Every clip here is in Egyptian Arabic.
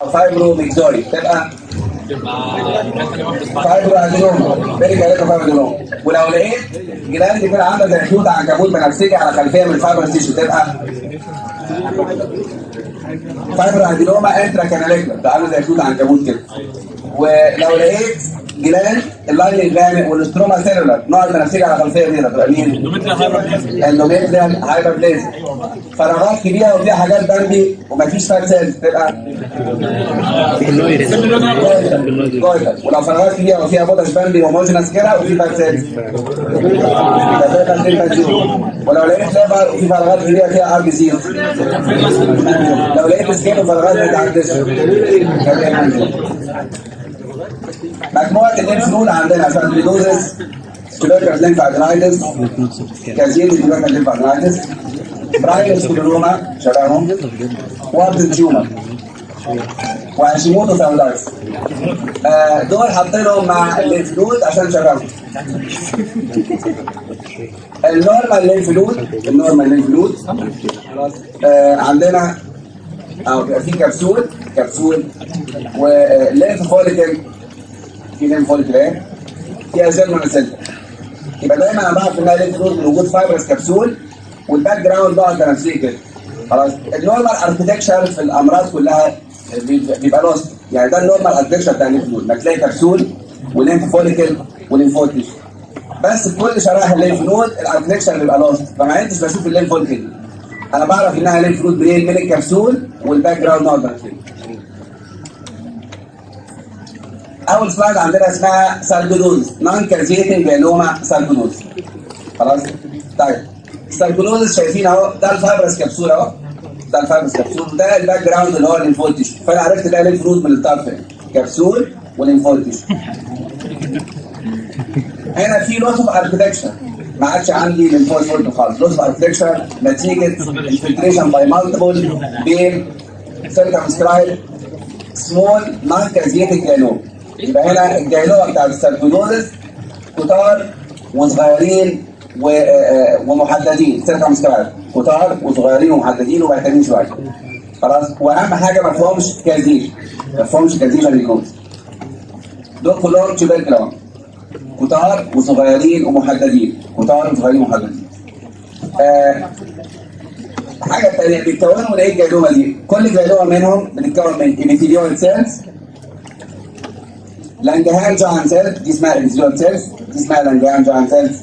فايبرو ميكزوري تبقى فايبرو ادينوم بيري كاريكا فايبرو ادينوم ولو لقيت جلاند كده عامله زي خيوط عنكبوت بنفسجي على خلفيه من الفايبر تيشو تبقى فايبر ادينوما انترا كاناليكولا ده عامل زي خيوط عنكبوت كده ولو لقيت جلاند اللاين الغامق والاستروما سيلولار نوع البنفسجي على خلفيه بيضاء تبقى مين؟ اندوميتريال هايبربليزم فراغات كبيره وفيها حاجات بامبي ومفيش فات سيلز تبقى جويتر ولو فراغات كبيره وفيها بوتاش بامبي وموجنس كده وفي فات سيلز يبقى ده تنزيل مجنون. ولو لقيت ليفر وفي فراغات كبيره فيها ار بي سي لو لقيت سكين وفراغات ما تعدش مجموعه الليمف نود عندنا فانديدوزس تبركل ليمف ادينايتس كازين تبركل ليمف ادينايتس برايل سكلروما شبههم وارد تيومر وهاشيموتو ثايرويدايتس آه دول حاطينهم مع الليمف نود عشان شبههم النورمال ليمف نود النورمال ليمف نود آه عندنا او بيبقى في كبسول كبسول وليمف فوليكل في ليمف فوليكل اهي فيها جيرمان سيل يبقى دايما انا بعرف انها ليمف نود من وجود فايبرس كبسول والباك جراوند بقى تنافسيه كده خلاص النورمال اركتكشر في الامراض كلها بيبقى بيبقى لوست يعني ده النورمال اركتكشر بتاع الليمف نود انك تلاقي كبسول وليمف فوليكل وليمفوتيش بس في كل شرائح الليمف نود الاركتكشر بيبقى لوست فما عدتش بشوف الليمف فوليكل انا بعرف انها ليمف نود منين من الكبسول والباك جراوند نود اول سلايد عندنا اسمها سالجودوز نون كازيتنج جانوما سالجودوز خلاص طيب السالجودوز شايفين اهو ده الفايبرس كبسول اهو ده الفايبرس كبسول ده الباك جراوند اللي هو الليمفوتيش فانا عرفت ده ليمف نود من الطرف كبسول وليمفوتيش هنا في لوس اوف اركتكشر ما عادش عندي ليمفويد فولد خالص لوس اوف اركتكشر نتيجه انفلتريشن باي مالتيبل بين سيركمسكرايب سمول نون كازيتك جانوم يبقى هنا الجانومه بتاعت السيركولوزس كتار وصغيرين و- آه، ومحددين سيركمسكرايب كتار وصغيرين ومحددين ومعتمين شويه خلاص واهم حاجه ما فيهمش كازيش ما فيهمش كازيش ريكوز دول كلهم تيوبركلون كتار وصغيرين ومحددين كتار وصغيرين ومحددين آه حاجه ثانيه بيتكونوا من ايه الجيلومه دي؟ كل جيلومه منهم بتتكون من ايبيثيليوم سيلز لانجهان جوان سيلز دي اسمها ايبيثيليوم سيلز دي اسمها لانجهان جوان سيلز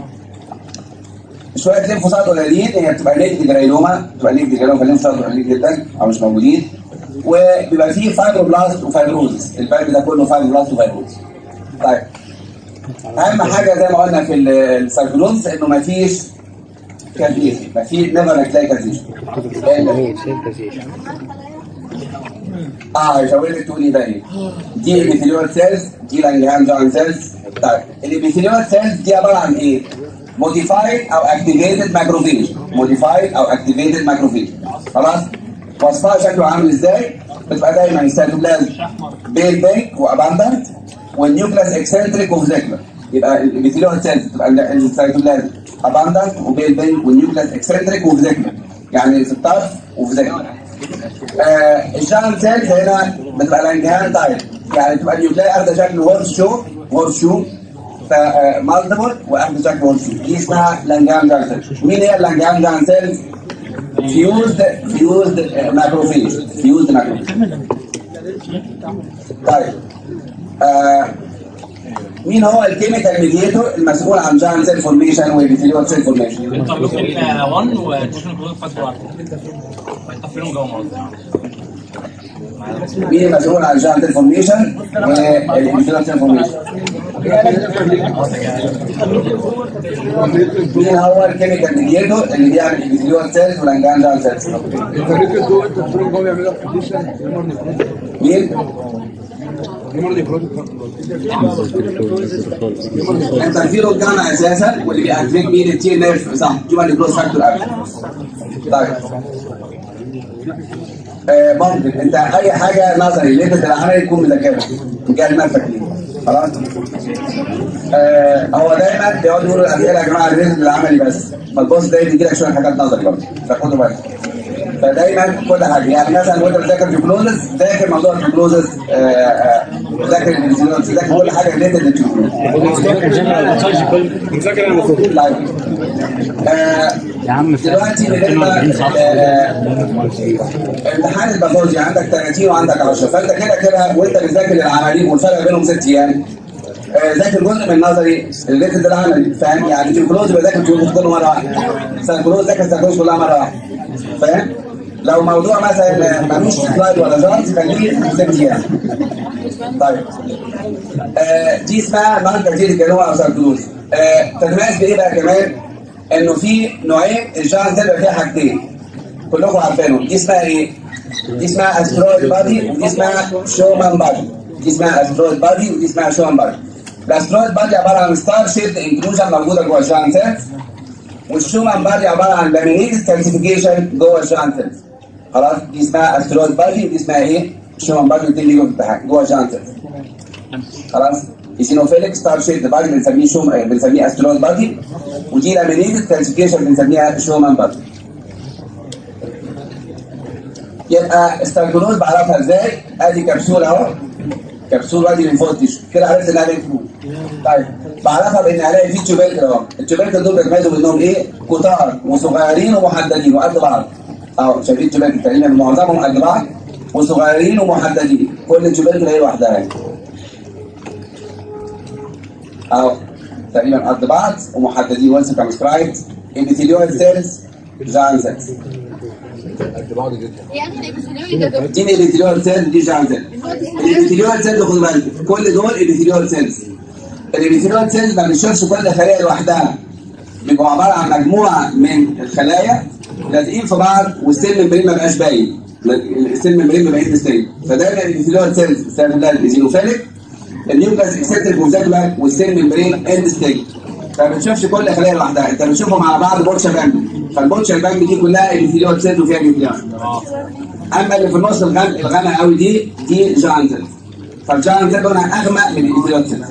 شويه ليمفوسات قليلين هي بتبقى ليكد جريلوما بتبقى ليكد جريلوما فالليمفوسات قليلين جدا او مش موجودين وبيبقى فيه فايبروبلاست وفايبروزس البلد ده كله فايبروبلاست وفايبروزس طيب اهم حاجه زي ما قلنا في السايكلوز انه ما فيش كازيش ما في نيفر هتلاقي كازيش اه يشاور لك تقولي ده ايه دي الابيثيليوال سيلز دي لانجهان جوان سيلز طيب الابيثيليوال سيلز دي عباره عن ايه؟ موديفايد او اكتيفيتد ماكروفيج موديفايد او اكتيفيتد ماكروفيج خلاص وصفها شكله عامل ازاي؟ بتبقى دايما السيتوبلازم بيل بينك واباندنت والنيوكلاس اكسنتريك وفيزيكولار يبقى الابيثيليوال سيلز بتبقى السيتوبلازم اباندنت وبيل بينك والنيوكلاس اكسنتريك وفيزيكولار يعني في الطرف وفيزيكولار آه الجاين سيلز هنا بتبقى الانجهان تايب يعني بتبقى النيوكلاي اخده شكل هورس شو هورس شو فمالتيبل واخده شكل هورس شو دي اسمها لانجهان جاين سيلز مين هي اللانجهان جاين سيلز؟ فيوزد فيوزد ماكروفيج فيوزد ماكروفيج طيب آه مين هو الكيميكال ميديتور المسؤول عن جاين سيل فورميشن وابيثيليوال سيل فورميشن؟ انترلوكين 1 وتوشن كلود فاكتور 1 هيطفلهم جوه مرض مين المسؤول عن جاين سيل فورميشن والابيثيليوال سيل فورميشن؟ مين هو الكيميكال ميديتور اللي بيعمل الابيثيليوال سيلز والانجان جاين سيلز؟ الفريق الدول انت بتقول ان هو بيعمل لك كونديشن يمر نيكروتيك مين؟ يمر نيكروتيك انت في جامعة اساسا واللي بيأكتيفيت مين التي نيرف صح جوال جروس فاكتور قبل طيب آه ممكن انت اي حاجه نظري اللي انت العملي تكون مذاكرها جاي نفسك ليه خلاص آه هو دايما بيقعدوا يقولوا الاسئله يا جماعه الريزم العملي بس فالبوس ده بيجي لك شويه حاجات نظري برضه فخدوا بالك فدايما كل حاجه يعني مثلا وانت بتذاكر تيوبلوزس ذاكر موضوع التيوبلوزس آه، آه، ذاكر الانسولينوز ذاكر كل حاجه ريليتد للتيوبلوزس مذاكر انا المفروض طيب آه، يا عم دلوقتي بالنسبه آه، امتحان الباثولوجي عندك 30 وعندك 10 فانت كده كده وانت بتذاكر العمليين والفرق بينهم ست ايام آه، ذاكر جزء من النظري الريتد ده العملي فاهم يعني تيوبلوز بذاكر تيوبلوز كله مره واحده سالكلوز ذاكر سالكلوز كلها مره واحده فاهم لو موضوع مثلا ملوش سلايد ولا جارز خليه ست ايام طيب آه، دي اسمها نون بكتيريا كانوا او سالكلوز آه، تتميز بايه بقى كمان؟ انه في نوعين الجان تبقى فيها حاجتين كلكم عارفينهم دي اسمها ايه؟ دي اسمها استرويد بادي ودي اسمها شومان بادي دي اسمها استرويد بادي ودي اسمها شومان بادي الاسترويد بادي عباره عن ستار شيب انكلوجن موجوده جوه الجان سيلز والشومان بادي عباره عن لامينيز كالسيفيكيشن جوه الجان سيلز خلاص دي اسمها استرويد بادي ودي اسمها ايه؟ شومان بادي ودي اللي جوه الامتحان جوه الجان سيلز خلاص ايزينوفيليك ستار شيب بادي بنسميه شوم بنسميه استرويد بادي ودي لامينيتد كالسيفيكيشن بنسميها شومان بادي يبقى استرجلوز بعرفها ازاي؟ ادي كبسول اهو كبسول وادي من فوق التيشو كده عرفت انها لينك فود طيب بعرفها بان الاقي في تيوبيركل اهو التيوبيركل دول بيتميزوا بانهم ايه؟ كتار وصغيرين ومحددين وقد بعض اهو شايفين التيوبيركل تقريبا معظمهم قد بعض وصغيرين ومحددين كل التيوبيركل هي لوحدها يعني. اهو تقريبا قد بعض ومحددين وانس كونسكرايبد ابيثيليوال سيلز جان سيلز يعني الابيثيليوم ده دي الابيثيليوال سيلز دي جان سيلز الابيثيليوال سيلز خد بالك كل دول ابيثيليوال سيلز الابيثيليوال سيلز ما بنشوفش كل خليه لوحدها بيبقوا عباره عن مجموعه من الخلايا لازقين في بعض والسيل ممبرين ما بقاش باين السيل ممبرين ما بقاش مستوي فدايما الابيثيليوال سيلز بتستخدم لها الايزينوفيليك النيوكلاس اكسنتريك موزاكولار والسيل ممبرين اند ستيج فما بتشوفش كل خليه لوحدها انت بتشوفهم على بعض بوتشا بانج فالبوتشا بانج دي كلها ابيثيليوال سيلز وفيها نيوكليار اما اللي في النص الغامق الغامق قوي دي دي جان سيلز فالجان سيلز لونها اغمق من الابيثيليوال سيلز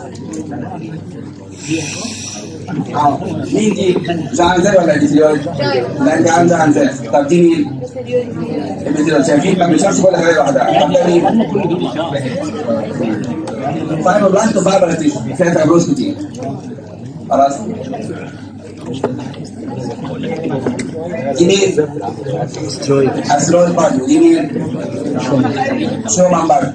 اه مين دي؟ جان سيلز ولا ابيثيليوال؟ لا دي عن جان سيلز طب دي مين؟ الابيثيليوال شايفين ما بنشوفش كل خليه لوحدها طب ده مين؟ فايبر بلاست وفايبر تيشو فيها فايبروز كتير خلاص دي مين؟ استرويد برضه دي مين؟ شومان برضه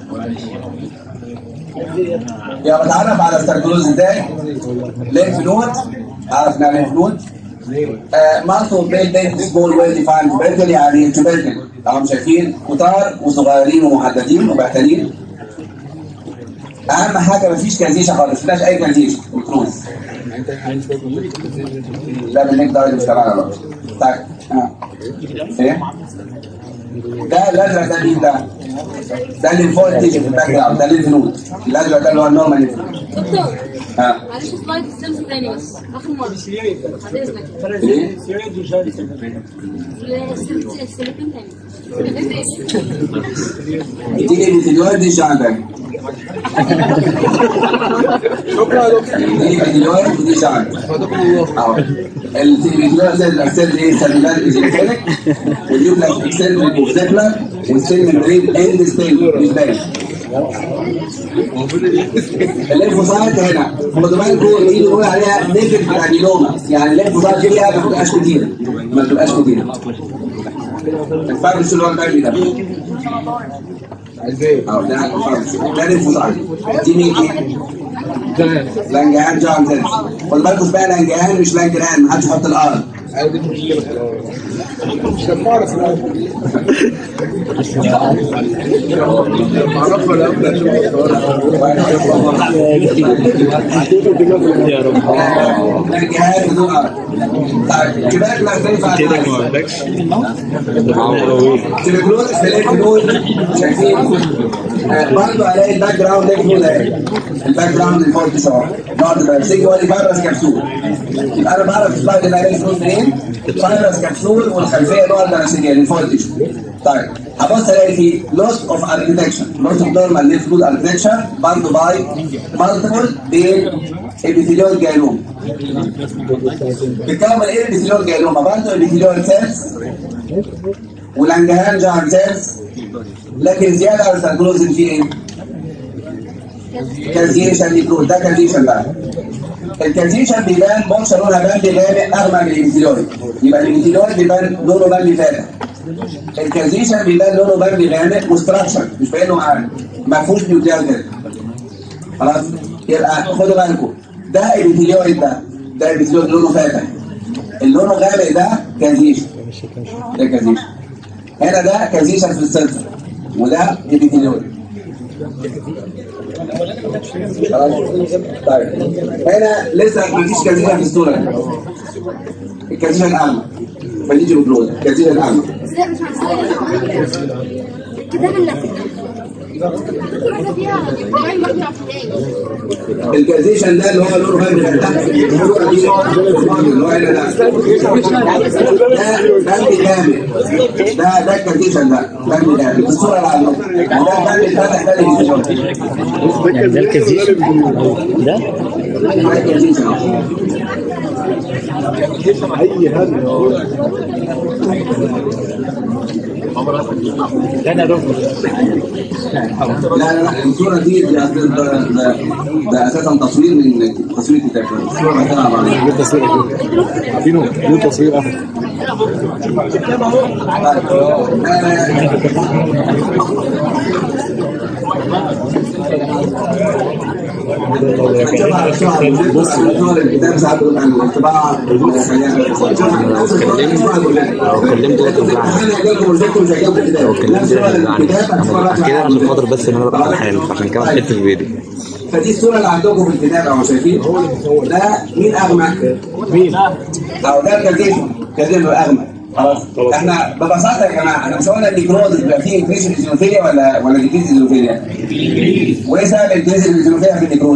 يبقى بتعرف على السيركلوز ازاي؟ لينف نود عرفنا لينف نود مالتو بيل بيل سمول ويل ديفايند تبركل يعني تبركل طبعا شايفين كتار وصغيرين ومحددين وبهتانين اهم حاجه مفيش كازيشه خالص مفيش اي كازيشه الكروز لا باللينك ده مش تبعنا بقى طيب ها ايه ده الازرق ده مين ده؟ ده اللي فوق التيجي في الباك جراوند ده الليمف نود الازرق ده اللي هو النورمال ليمف نود دكتور ها معلش سلايد السيلز تاني بس اخر مره بعد اذنك ايه؟ السيلز السيلتين تاني دي الفيديوهات دي شعبك شكرا يا دكتور دي الفيديوهات ودي شعبك اهو الفيديوهات زي الاكسل ايه سلولار ايزيكتريك واليوبلاك اكسل موزيكولار والسيل ممبرين اند ستيل مش باين الليمفوسايت هنا خدوا بالكم دي بنقول عليها نيجاتيف جرانيلوما يعني الليمفوسايت دي فيها ما بتبقاش كتير ما بتبقاش كتير الفرق شو اللي هو الباقي ده ازاي؟ اه ده الفرق ده الليمفوسايت دي مين ايه؟ لانجهان جون سيلز خدوا بالكم اسمها لانجهان مش لانجران محدش يحط الار ايوه دي مشكله مش لما اعرف الاول لما اعرفها ولا ابدا لانجهان بدون ار طيب كده لا تنفع تليجلوز في الليمف نود شايفين آه، برضه الاقي الباك جراوند ليمف نود اهي الباك جراوند اللي فوق الشعر نقعد بمسكه وادي فايبرس كبسول يبقى انا بعرف السلايد اللي ليمف نود منين فايبرس كبسول والخلفيه نوع البنفسجيه اللي فوق التيشو طيب هبص الاقي في لوس اوف اركتكشر لوس اوف نورمال ليمف نود اركتكشر برضه باي مالتيبل بين ابيثيليول جايلوم بتكون ايه الابيثيليول جايلوما برضه ابيثيليول سيلز ولانجهانز عن سيلز لكن زياده على السيركلوز في ايه؟ كازيشن نيكروز ده كازيشن بقى الكازيشن بيبان بونشا لونها بامبي غامق اغمق من الانتيلويد يبقى الانتيلويد بيبان لونه بامبي فاتح الكازيشن بيبان لونه بامبي غامق وستراكشر مش باين له معانا ما فيهوش نيوكليار كده خلاص يبقى خدوا بالكم ده الانتيلويد ده ده الانتيلويد لونه فاتح اللون غامق ده كازيشن ده كازيشن هنا ده كازيشن في السنتر وده ابيثيليويد خلاص طيب هنا لسه ما فيش كازيشن في الصوره دي. الكازيشن الاعمى فنيجي بلوز الكازيشن الاعمى ازاي مش عارفة الكتاب النفسي واحدة فيها باين مرجع ابتدائي الكازيشن ده اللي هو لونه غامق من تحت الصوره دي اللي هو هنا ده ده بند جامد ده ده الكازيشن ده بند جامد في الصوره اللي على النص وده بند فاتح ده اللي يعني ده الكازيش ده ده الكازيشن لا انا دكتور لا لا لا الصورة دي دي أصل ده, ده, ده أساسا تصوير من تصوير كتاب الصورة محتاجة بعض ليه تصوير عارفينه ليه تصوير احمد بص الكتاب ساعات بيقول عن الطباعة لو كلمت ده توجعني لو كلمت ده توجعني انا كده عشان خاطر بس ان انا بقى الحال فعشان كده حطيت في الفيديو فدي الصورة اللي عندكم في الكتاب أهو شايفين ده مين أغمق؟ مين؟ أو ده كازينو كازينو أغمق خلاص احنا ببساطة يا جماعة احنا مش قلنا النيكروز بيبقى فيه انكريز الزينوفيليا ولا ولا ديكريز الزينوفيليا؟ وايه سبب انكريز الزينوفيليا في النيكروز؟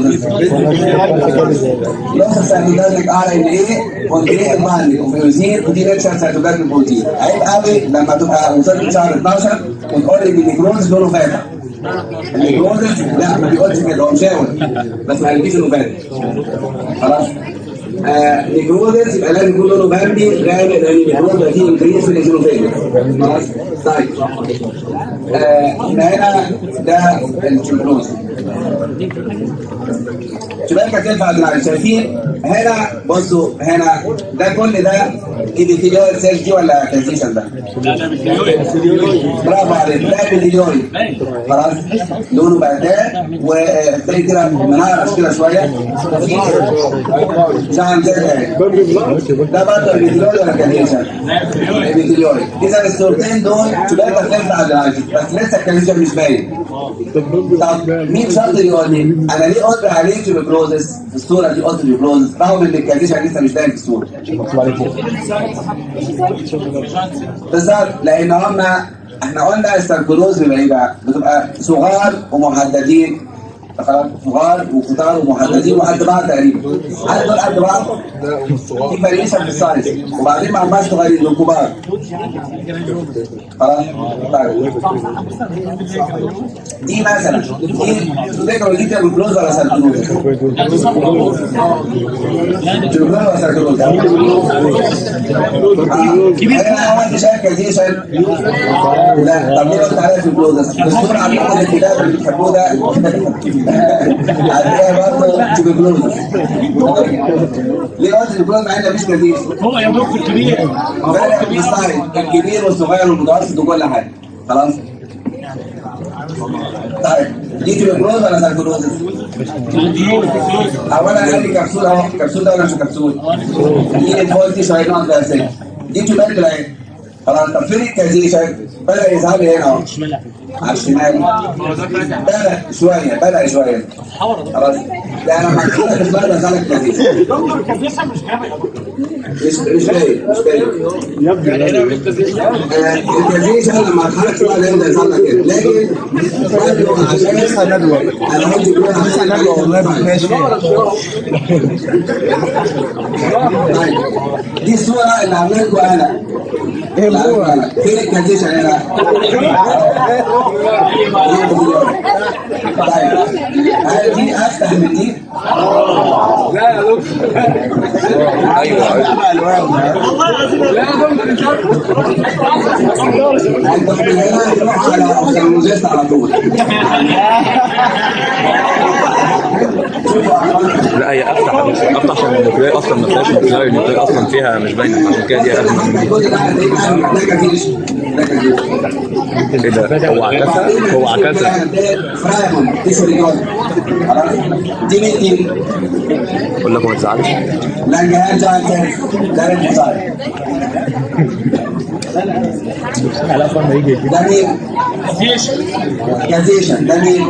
لوس السيتوبلازميك ار ان ايه كونجريت باندنج اوف يوزين ودي ناتشر سيتوبلازميك بروتين عيب قوي لما تبقى وصلت شهر 12 وتقول لي ان النيكروز لونه فاتح النيكروز لا ما بيقولش كده هو مشاور بس ما قالكيش انه فاتح خلاص آه نيكروزس يبقى لازم يكون لونه بامبي غامق لان النيكروز ده فيه انكريز في الاسينوفيليا خلاص طيب آه هنا ده التيوبروز شباب كتير بعد شايفين هنا بصوا هنا ده كل ده ايبيثيليويد سيل دي ولا كازيشن ده؟ برافو عليك ده ايبيثيليويد خلاص لونه بهتان وتلاقي كده منعرش كده شويه شعر كده ده برضه ايبيثيليويد ولا كازيشن؟ ايبيثيليويد اذا الصورتين دول شباب كتير بعد بس لسه الكازيشن مش باين طب مين شاطر يقول لي انا ليه قلت عليه تيوبروزس في الصوره دي قلت تيوبروزس رغم ان الكازيشن لسه مش باين في الصوره بالظبط لان هم احنا قلنا السيركلوز بيبقى ايه بقى؟ بتبقى صغار ومحددين خلاص صغار وكتار ومحددين وقد بعض تقريبا عدد دول قد بعض في فاريشن في السايز وبعدين مع الناس صغيرين دول كبار خلاص طيب دي مثلا دي تفتكروا دي تيوبروز ولا سيركلوز؟ تيوبروز ولا سيركلوز؟ كبير انا وانت شايف كازيشن لا طب ليه قلت عليها تيوبروز؟ الصوره عندكم الكتاب اللي بتحبوه ده عليها برضه تيوبروز ليه قلت تيوبروز مع ان مفيش كازيشن؟ هو يا دكتور كبير فرق في السايز الكبير والصغير والمتوسط وكل حاجه خلاص طيب دي تيوبروز ولا سيركلوز؟ اولا عندي كبسول اهو كبسول ده ولا مش كبسول؟ دي الفول دي شويه نقط بلاستيك دي تيوبات اهي خلاص طب فين الكازيشن؟ بدا يظهر لي هنا اهو على الشمال بدا شويه بدا شويه خلاص ده انا محطوط في البلد يظهر لك الكازيشن مش مش باين مش باين يا ابني آه، الكازيشن لما اتحرك شويه ده يبدا يظهر لك كده لكن برضه عشان لسه ندوه انا قلت كده لسه ندوه والله ما فيهاش طيب دي الصورة اللي عاملها لكم انا ايه اللي هو؟ عاملها أنا. فين الكازيشن هنا؟ طيب هل دي افتح من دي؟ لا يا دكتور ايوه لا يا دكتور انت من هنا تروح على اوفثالمولوجيست على طول شوفوا لا هي افتح افتح عشان النيوكلير اصلا ما فيهاش نيوكلير النيوكلير اصلا فيها مش باينه عشان كده دي اهم من الجزء ده هتلاقيه ده كتيش ده كتيش ايه ده هو عكسها هو عكسها فرايمون تيشو ريجون خلاص دي مين دي بقول لك ما تزعلش لانجهان جاين ده الانتصار ده مين؟ كازيشن ده مين؟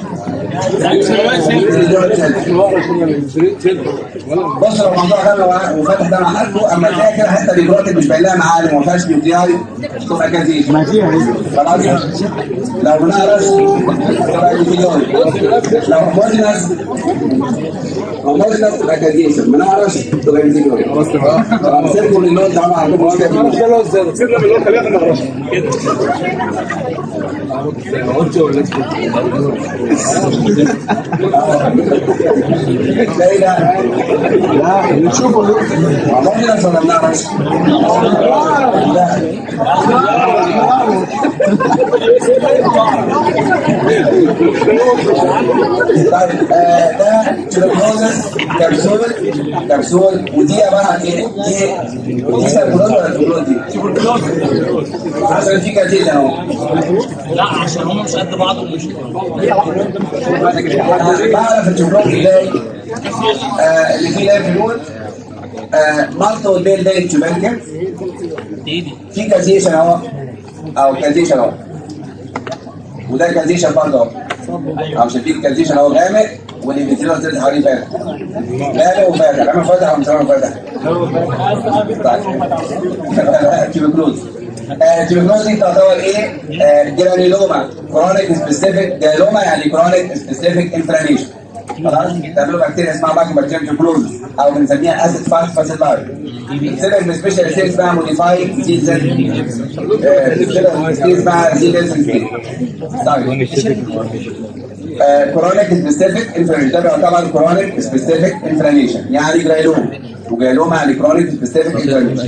بص لو الموضوع ده وفتح ده مع حالته اما تلاقي كده حته بيبروتين مش باين لها معالم وما فيهاش نيوكلياي تبقى كازيشن ما فيها خلاص لو بنقرش تبقى نيوكلياي لو هوموجينس هوموجينس تبقى كازيشن بنقرش تبقى نيوكلياي خلاص تمام سيبكم من اللون ده عندكم مشكله سيبنا من اللون خلينا نغرش تلاقي ده لا نشوفه هوموجينس ولا بنقرش؟ لا طيب آه، ده تيوبروزس كبسول كبسول ودي عباره عن ايه؟ دي دي سيركولوز ولا تيوبروز دي؟ عشان في كتير اهو لا عشان هم مش قد بعض ومش بعرف التيوبروز ازاي؟ آه، اللي فيه لايف نود مالتو بيل داي تيوبركل دي دي في كازيشن اهو او كازيشن اهو وده كازيشن برضه اهو عشان في كازيشن اهو غامق والانفيتيرال سيلز حواليه فاتح غامق وفاتح غامق فاتح او مش غامق فاتح طيب تيوبكلوز التيوبكلوز دي تعتبر ايه؟ آه، جرانيلوما كرونيك سبيسيفيك جرانيلوما يعني كرونيك سبيسيفيك انفلاميشن خلاص تعملوا بكتيريا اسمها مايكروبكتيريم تيوبكلوز او بنسميها اسيد فات فاسيلار بتسبب من سبيشال ستيت اسمها موديفايد سي سيل بتسبب ستيت اسمها سي سيل طيب كرونيك سبيسيفيك انفلاميشن ده بيعتبر كرونيك سبيسيفيك انفلاميشن يعني جرايلوم وجرايلوما يعني كرونيك سبيسيفيك انفلاميشن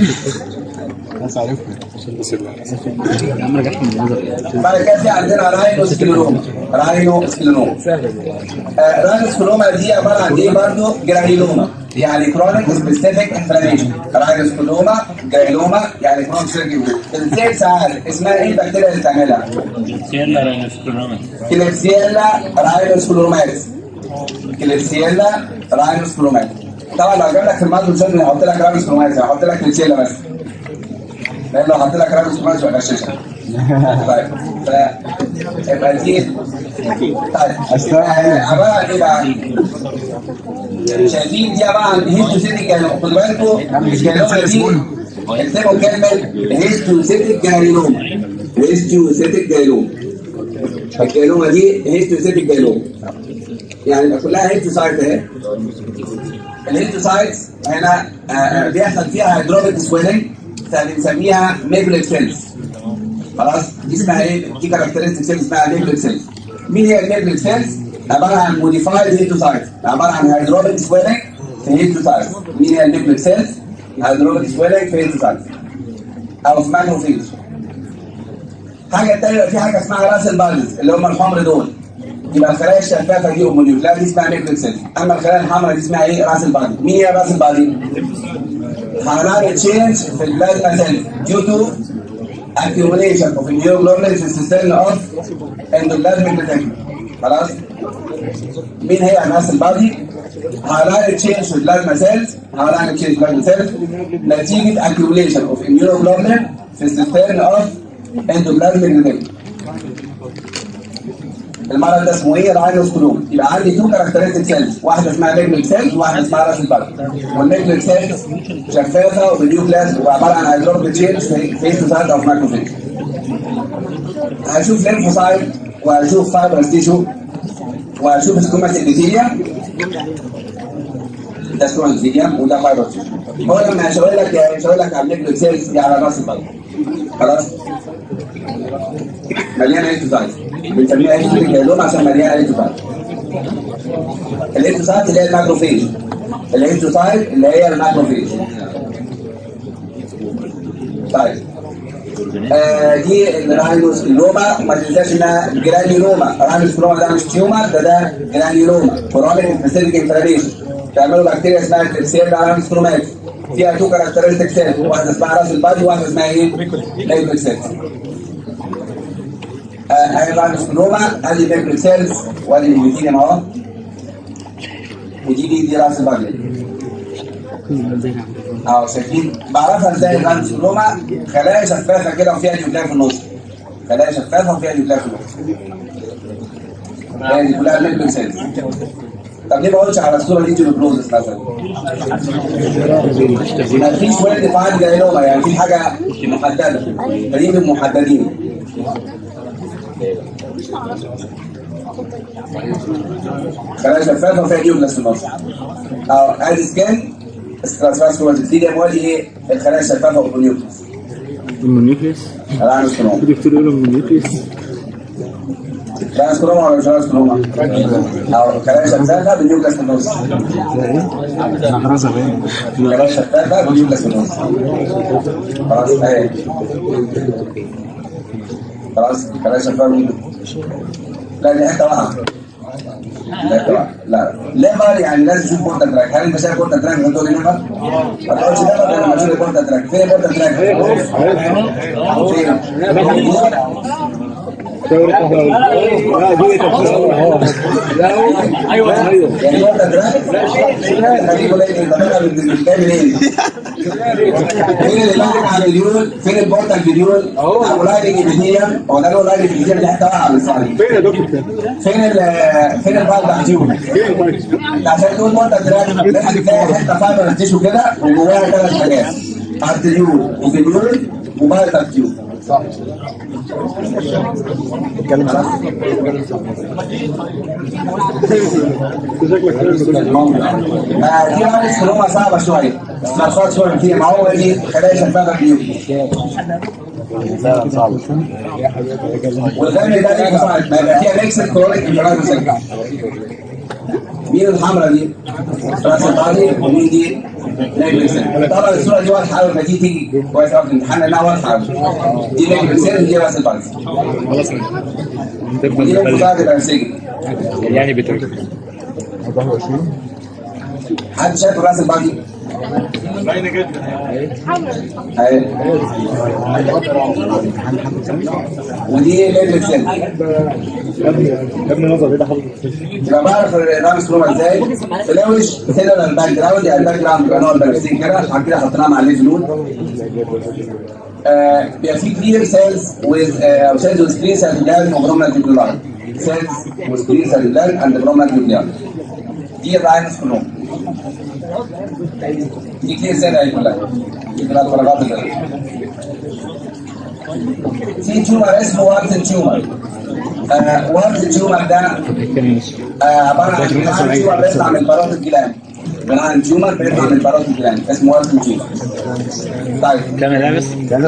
بعد كده في عندنا راينو سكليروما راينو سكليروما آه، راينو سكليروما دي عباره عن ايه برضه جرانيلوما يعني كرونيك سبيسيفيك انفلاميشن راينو سكليروما جرانيلوما يعني كرونيك سيرجيو السيل ساعات اسمها ايه البكتيريا اللي بتعملها؟ سيلا رينوسكروما كليبسيلا راينوسكلوروماتس كليبسيلا راينوسكلوروماتس طبعا لو جاب لك في المادة مش هحط لك راينوسكلوروماتس هحط لك كليبسيلا بس لان لو حط لك راينوسكلوروماتس يبقى غشاشة طيب ف يبقى دي طيب آه، عبارة عن ايه بقى؟ شايفين دي عبارة عن هيستوسيتيك جانوم خدوا بالكم الجانومة دي اكتبوا كلمة هيستوسيتيك جانوم هيستوسيتيك جانوم الجانومة دي هيستوسيتيك جانوم يعني يبقى كلها هيستوسايت اهي الهيستوسايتس هنا آه، آه، بيحصل فيها هيدروبيك سويلنج فبنسميها ميجليك سيلز خلاص دي اسمها ايه؟ دي كاركترستيك سيلز اسمها ميجليك سيلز مين هي الميجليك سيلز؟ عباره عن موديفايد هيستوسايتس عباره عن هيدروبيك سويلنج في هيستوسايتس مين هي الميجليك سيلز؟ هيدروبيك سويلنج في هيستوسايتس او في ماكروفيج حاجه تانية في حاجه اسمها راس البالز اللي هم الحمر دول يبقى الخلايا الشفافه دي ام لا دي اسمها ميكروك سيلز اما الخلايا الحمراء دي اسمها ايه راس البادي مين هي راس البادي هنعمل تشينج في البلازما سيل ديو تو accumulation of immunoglobulins في السيستم اوف endoplasmic reticulum خلاص مين هي راس البادي هنعمل تشينج في البلازما سيلز هنعمل تشينج في البلازما سيلز نتيجه accumulation of immunoglobulin في السيستم اوف endoplasmic reticulum المرض ده اسمه ايه؟ راينوسكلوم يبقى عندي تو كاركترستيك سيلز واحده اسمها ميجليك سيلز وواحده اسمها راس البلد والميجليك سيلز شفافه وبنيوكلاس وعباره عن هيدروبيك تشينج في هيستوسايت او ماكروفيج هشوف ليمفوسايت وهشوف فايبرس تيشو وهشوف سكوماس ابيثيليا ده سكوماس ابيثيليا وده فايبرس تيشو هو لما هشاور لك هشاور لك على الميجليك سيلز دي على راس البلد خلاص مليانه هيستوسايت بنسميها هيستوسايت جايلوم عشان مليانه هيستوسايت الهيستوسايت اللي هي الماكروفيج الهيستوسايت اللي هي الماكروفيج طيب آه دي الراينوس اللوما ما تنساش انها جرانيولوما الراينوس اللوما ده مش تيومر ده ده جرانيولوما كورونيك سبيسيفيك انفلاميشن تعملوا بكتيريا اسمها كريسيلا راينوس كرومات فيها تو كاركترستيك سيل واحده اسمها راس البادي واحده اسمها ايه؟ ميكروك سيلز هاي الراينوس اللوما ادي ميكروك سيلز وادي البيتينيوم اهو ودي دي دي راس البادي اه شايفين بعرفها ازاي الراينوس اللوما خلايا شفافه كده وفيها نيوكلير في النص خلايا شفافه وفيها نيوكلير في النص يعني كلها ميكروك سيلز طب ليه ما قلتش على الصوره دي تيوبروزس مثلا؟ ما فيش ويل ديفايند جايلوما يعني في حاجه محدده فريق محددين خلايا شفافه وفيها نيوكليس في النص اه ادي سكان ستراسفاسكولار تبتدي اموالي ايه الخلايا الشفافه والنيوكليس المونيوكليس العنس كروما الدكتور يقول المونيوكليس العنس كروما ولا مش العنس كروما؟ اه خلايا شفافه بالنيوكليس في النص محرزة باين خلايا شفافه بالنيوكليس في النص خلاص اهي خلاص خلايا شفافه بالنيوكليس. لا دي حته واقعه لا طبعا. لا ليفر يعني لازم تشوف بورتا تراك هل انت شايف بورتا تراك هتقول لي ليفر؟ ما تقولش ليفر غير لما تشوف بورتا تراك فين بورتا تراك؟ فين؟ ايوه يعني بورتا تراك خليه قليل انت بقى جاي منين؟ فين اللي ماسك على الفيديول؟ فين البورتا الفيديول؟ او لايننج ابيثيليوم هو ده له لايننج ابيثيليوم دي حته واقعه على الصعيد فين يا دكتور؟ فين ال فين البعض العجيب؟ عشان تقول مده دراج لازم تلاقي حته فايبر تيشو كده وجواها ثلاث حاجات ارتريول وفيبيول وبايتر تيوب ما دي بقى السلومه صعبه شويه استرسال شويه كتير ما هو دي خلايا شفافه تيوب والغني ده ليه مصاعد ما يبقى فيها ميكس كرونيك انفلاميشن مين الحمراء دي؟ راس البادي ومين دي؟ نيجلسين طبعا الصوره دي واضحه قوي فدي تيجي كويس قوي في الامتحان لانها واضحه قوي دي نيجلسين ودي راس البادي ودي المساعد البنسجي يعني بترك حد شايف راس البادي؟ اهي ودي نيجلسين ابن نظر ايه ده حضرتك؟ يبقى بعرف الرامس روما ازاي فلاوش كده الباك جراوند يعني الباك جراوند بيبقى نوع البنفسجي كده عشان كده حطيناها مع الليف لود آه، بيبقى في كلير سيلز with او سيلز with clear cell gland of prominent nuclei cells with clear cell gland and prominent nuclei دي الراينس كلهم دي كلير سيل اهي كلها دي كلها الفراغات اللي في تيومر اسمه وارتن تيومر آه وارتن تيومر ده آه، عباره عن بناء تيومر بيطلع من براءة الجلان بناء تيومر بيطلع من براءة الجلان اسمه وارتن تيومر طيب كام لابس؟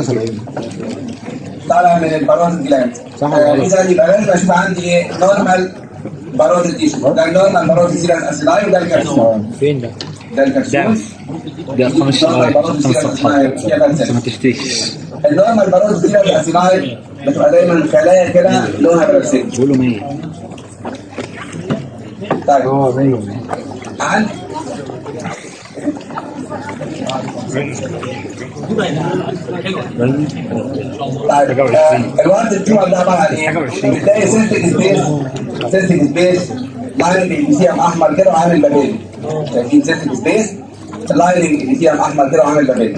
طالع من البراءة الجلان آه، اذا يبقى لازم اشوف عندي ايه نورمال براءة التيشو ده النورمال براءة السيران اسيلاي وده الكبسول فين ده؟ ده الكبسول ده خمس شرايط خمس صفحات عشان ما تشتكش النورمال براءة السيران الاسيلاي بتبقى دايما خلايا كده لونها بنفسجي بقول له 100 طيب اه 100 عن طيب آه، الوقت الجمعة ده عبارة عن ايه؟ بتلاقي سيستك سبيس سيستك سبيس لايننج البيسيم احمر كده وعامل بابيل شايفين سيستك سبيس لايننج البيسيم احمر كده وعامل بابيل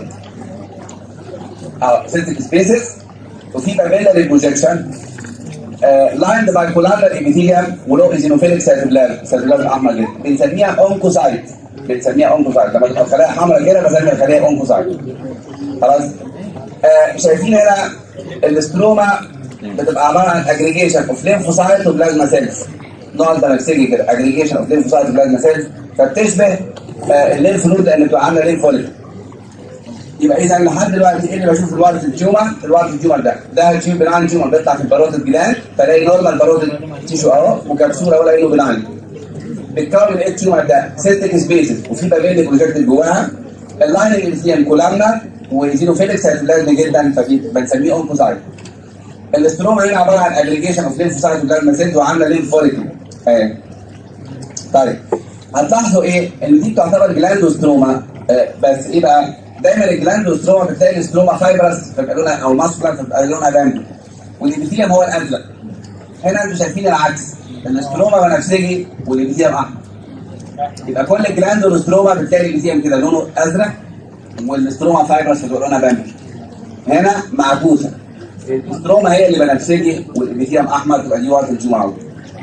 اه سيستك سبيسز وفي بابيلا للبروجكشن لايند باي كولابر ابيثيليوم ولو ايزينوفيليك سيرفلار سيرفلار احمر جدا بنسميها اونكوسايت بنسميها اونكوسايت لما تبقى الخلايا حمراء كده بسمي الخلايا اونكوسايت خلاص آه شايفين هنا الاستروما بتبقى عباره عن اجريجيشن اوف ليمفوسايت وبلازما سيلز نوع بنفسجي كده اجريجيشن اوف ليمفوسايت وبلازما سيلز فبتشبه آه الليمف نود لان بتبقى عامله ليمفوليك يبقى اذا لحد دلوقتي ايه اللي بشوف الوارد التيومر الوارد التيومر ده ده تيوب بناين تيومر بيطلع في الباروت الجلاند فلاقي نورمال باروت تيشو اهو وكبسوله ولا انه بناين بتكون ايه التيومر ده سيستيك سبيسز وفي بابيل بروجكت جواها اللايننج اللي فيها كولامنا وزينوفيليك سيتوبلازم جدا فبنسميه اونكوسايت الاستروما هنا عباره عن اجريجيشن اوف ليمفوسايت وبلازما سيلز وعامله ليمف فوليكل اهي طيب هتلاحظوا ايه ان دي تعتبر جلاندوستروما آه بس ايه بقى دايما الجلاندوستروما بتلاقي الاستروما فايبرس فبيبقى لونها او ماسكولار فبيبقى لونها بامبي والابيثيليوم هو الازرق هنا انتوا شايفين العكس الاستروما بنفسجي والابيثيليوم احمر يبقى كل جلاندوستروما بتلاقي الابيثيليوم كده لونه ازرق والاستروما فايبرس بتبقى لونها بامبي هنا معكوسه الاستروما هي اللي بنفسجي والابيثيليوم احمر تبقى دي ورقه الجمعه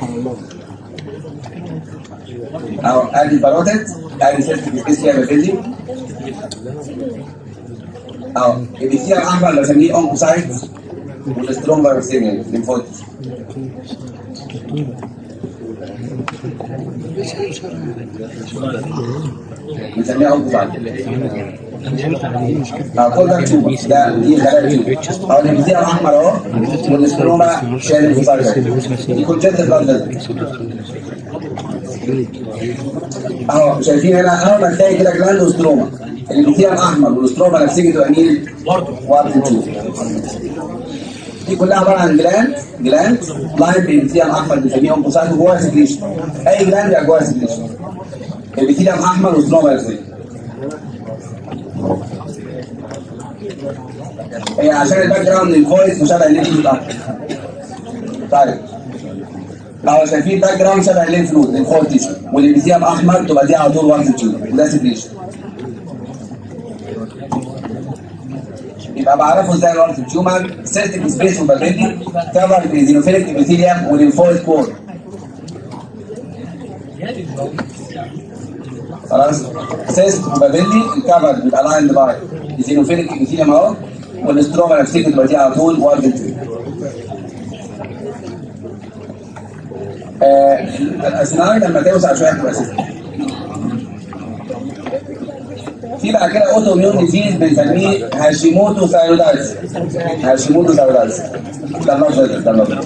اهو ادي الباروتيد ادي سيرتك سبيس فيها بابيلي اهو الابيثيليوم احمر بسميه اونكوسايت والاستروما بنفسجي ليمفوتس بنسميها اونكوسايت اه كل ده تيوب ده دي خلايا تيوب اهو الابيثيليوم احمر اهو والاستروما شايل الفوسايت دي كونجنت بلاد اهو شايفين هنا اول ما تلاقي كده جلاندوستروما الابيثيليوم احمر والاستروما نفسجي تبقى مين؟ برضه وارد تيوب دي كلها عباره عن جلاند جلاند لاين بالابيثيليوم احمر بنسميه اونكوسايت وجواها سكريشن اي جلاند بيبقى جواها سكريشن الابيثيليوم احمر والاستروما نفسجي هي عشان الباك جراوند الفويس مشابه الليمف نود اكتر طيب اهو شايفين الباك جراوند شبه الليمف نود الفول تيشو والابيثيليوم احمر تبقى دي على طول وارد تيوب وده سكريشن يبقى بعرفه ازاي الورد تيومر سيرتيك سبيس وبابيلي كفر بزينوفيليك ابيثيليوم وليمفويد كور خلاص سيست وبابيلي الكفر بيبقى لاين باي زينوفيليك ابيثيليوم اهو والاستروما نفسيك تبقى دي على طول وارد تيوب آه الاسنان لما توسع شويه تبقى سيست في بعد كده اوتو ميون ديزيز بنسميه هاشيموتو ثايرويدايتس هاشيموتو ثايرويدايتس ده اللفظ ده ده اللفظ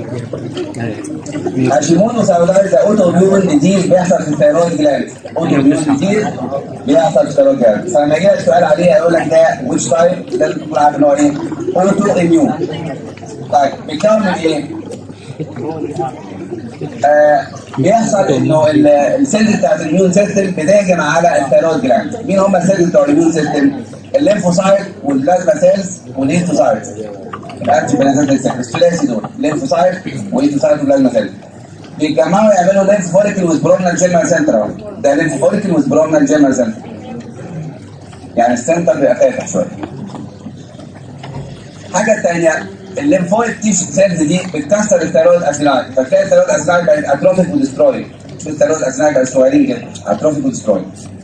هاشيموتو ثايرويدايتس ده اوتو ميون ديزيز بيحصل في الثايرويد جلاند اوتو ميون ديزيز بيحصل في الثايرويد جلاند فلما يجي لك سؤال عليه هيقول لك ده ويتش تايب ده تكون عارف ان هو ايه اوتو اميون طيب بيتكون من ايه؟ آه بيحصل انه ال- السيلز بتاعت الاميون سيستم بتهجم على الثايرويد جلاند مين هم السيلز بتوع الاميون سيستم الليمفوسايت والبلازما سيلز والهيستوسايت الانتي بلازما سيلز الثلاثي دول الليمفوسايت والهيستوسايت والبلازما سيلز بيتجمعوا يعملوا ليمف فوليكل وذ برونال جيرمال سنتر اهو ده ليمف فوليكل وذ برونال جيرمال سنتر يعني السنتر بيبقى فاتح شويه الحاجه الثانيه الليمفويد تيشو سيلز دي بتكسر الثيرويد اسيلاي فتلاقي الثيرويد اسيلاي بقت اتروفيك ودسترويد شوف الثيرويد اسيلاي بقت صغيرين كده اتروفيك ودسترويد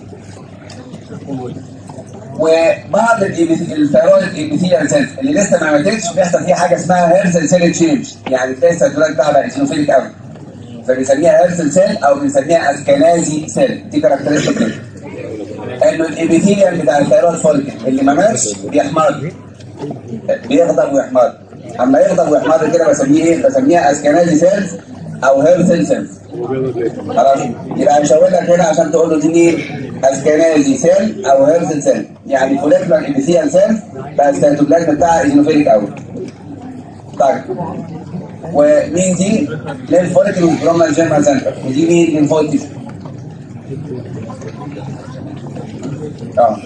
وبعض الإيبي- الثيرويد ابيثيليال سيلز اللي لسه ما ماتتش بيحصل فيها حاجه اسمها هيرسل سيل تشينج يعني تلاقي السيتولايت بتاعها بقى اسينوفيليك قوي فبنسميها هيرسل سيل او بنسميها اسكنازي سيل دي كاركترستيك كده انه الابيثيليال بتاع الثيرويد فوليكل اللي ما ماتش بيحمر بيغضب ويحمر اما يغضب ويحمر كده بسميه ايه بسميها اسكنازي سيلز او هيرسل سيلز خلاص يبقى هنشاور لك هنا عشان تقول له دي مين اسكنازي سيل او هيرسل سيل يعني فوليكولار ابيثيال سيل بس السيتوبلازم بتاعها ايزينوفيليك قوي طيب ومين دي؟ للفوليكل برومال جيرمال سنتر ودي مين؟ للفويد تيشو اه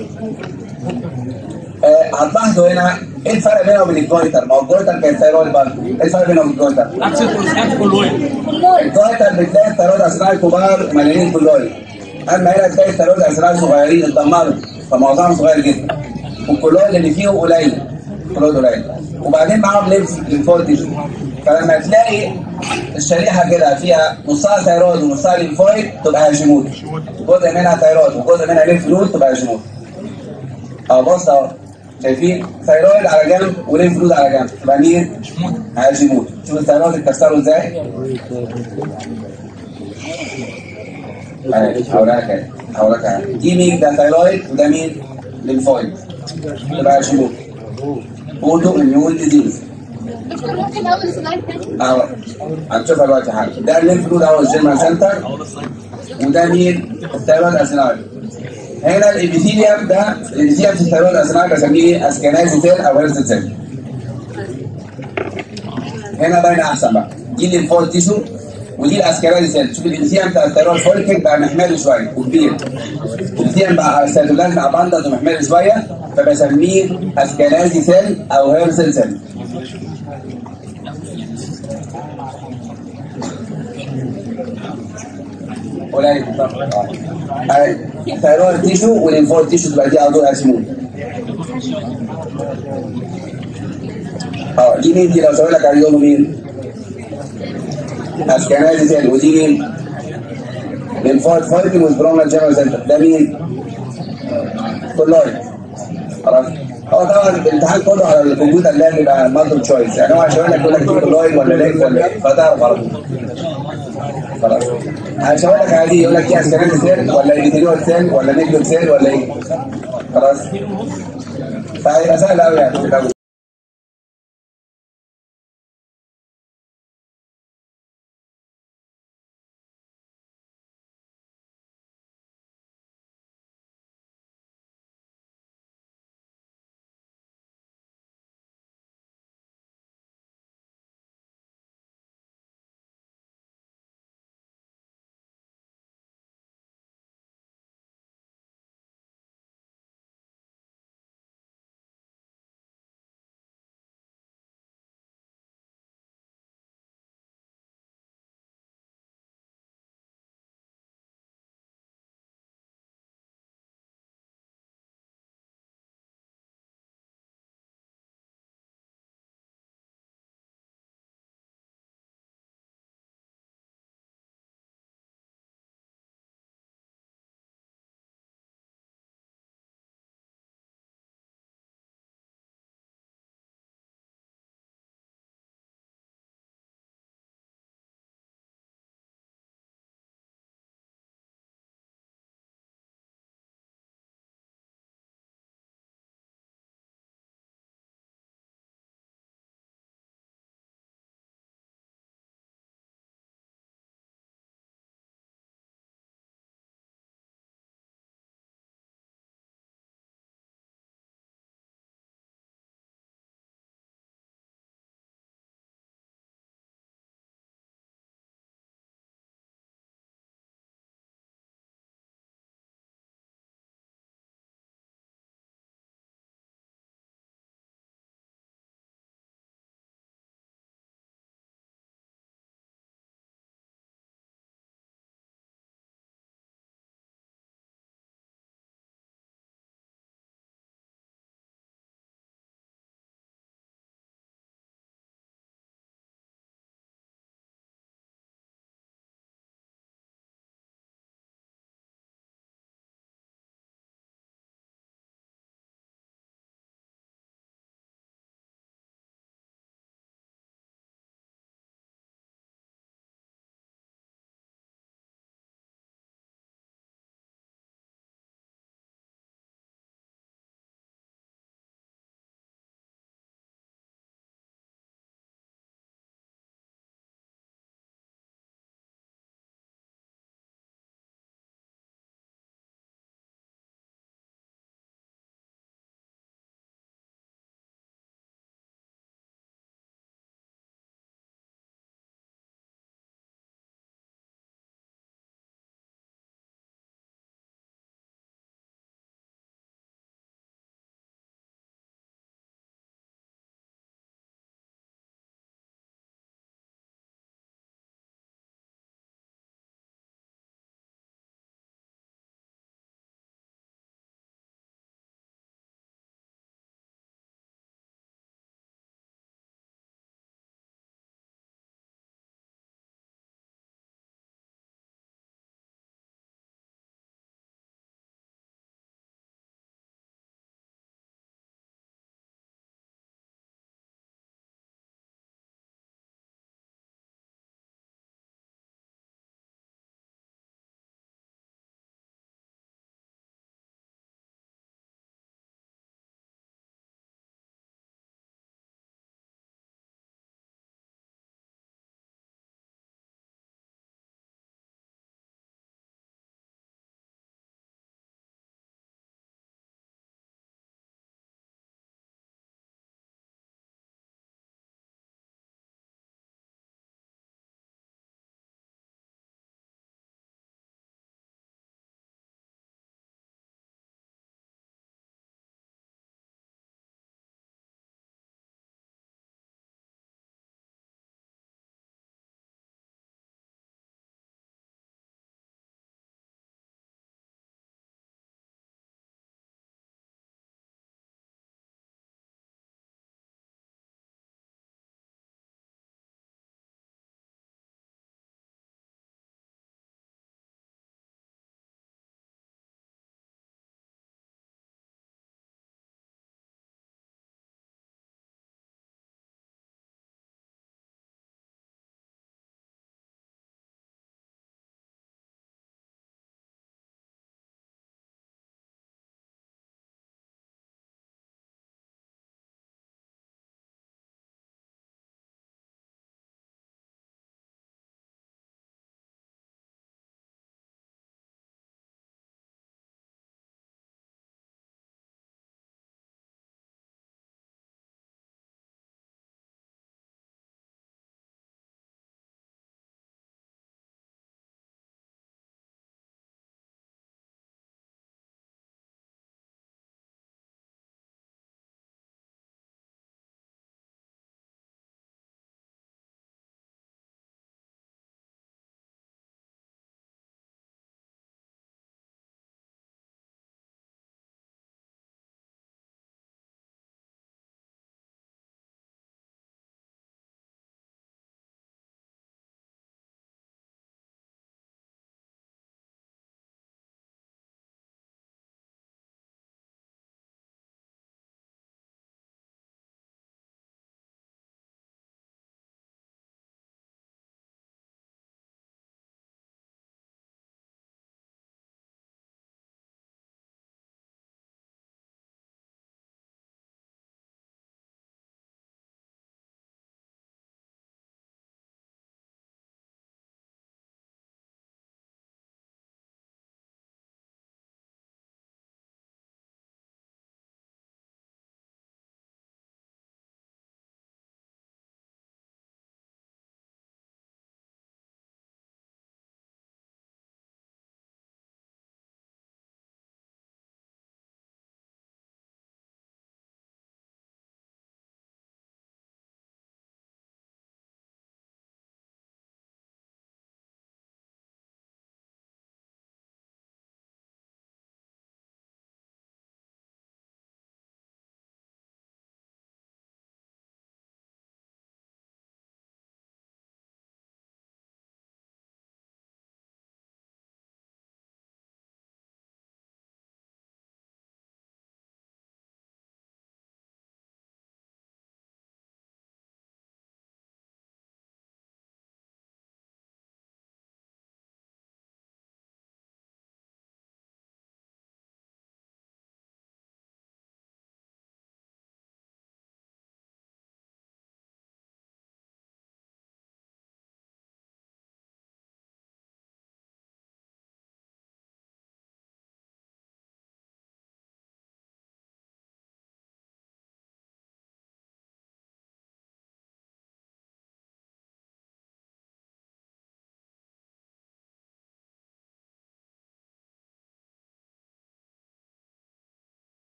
آه، هتلاحظوا هنا ايه الفرق بينه وبين الجويتر؟ ما هو الجويتر كان ثيرويد برضه، ايه الفرق بينه وبين الجويتر؟ نفس الكونسيبت كله الجويتر بتلاقي الثيرويد اسنان كبار مليانين كلويد اما هنا تلاقي الثيرويد اسنان صغيرين اتدمروا فمعظمهم صغير جدا والكلويد اللي فيه قليل كلويد قليل وبعدين معاهم ليمف ليمفويد تيشو فلما تلاقي الشريحه كده فيها نصها ثيرويد ونصها ليمفويد تبقى هاشيموت جزء منها ثيرويد وجزء منها ليمف نود تبقى هاشيموت اه بص اهو شايفين ثيرويد على جنب وليمف نود على جنب تبقى مين؟ هاشيموت شوف الثيرويد اتكسروا ازاي؟ معلش هقولها لك هقولها لك أهي. دي مين ده ثايرويد وده مين ليمفويد تبقى هاشيموت اوتو اميون ديزيز دكتور ممكن اول سلايد تاني اهو هنشوفها دلوقتي حاجه ده الليمف نود اهو الجيرمان سنتر وده مين الثايرويد اسيناي هنا الابيثيليوم ده الابيثيليوم في الثيرويد اسماء بسميه اسكنازي سيل او هيرس سيل هنا باين احسن بقى دي الليمفويد تيشو ودي الاسكنازي سيل شوف الابيثيليوم بتاع الثيرويد فوليكل بقى محمر شويه وكبير الابيثيليوم بقى سيتوبلازم اباندنت ومحمر شويه فبسميه اسكنازي سيل او هيرس سيل قليل ثيرويد تيشو والليمفويد تيشو تبقى دي على طول اسمون اه دي مين دي لو سوي لك على مين؟ اسكنازي سيل ودي مين؟ ليمفويد فوليكل وسبرونال جنرال سنتر ده مين؟ كلويد خلاص هو طبعا الامتحان كله على الكمبيوتر اللي بيبقى مالتي تشويس يعني هو عشان يقول لك يقول لك كلويد ولا ليك ولا ايه فتعرف على طول خلاص هشاور لك عادي يقول لك دي اسكنازي سيل ولا ايبيثيليوال سيل ولا نيكلوك سيل ولا ايه خلاص فهيبقى سهل قوي يعني في الأول.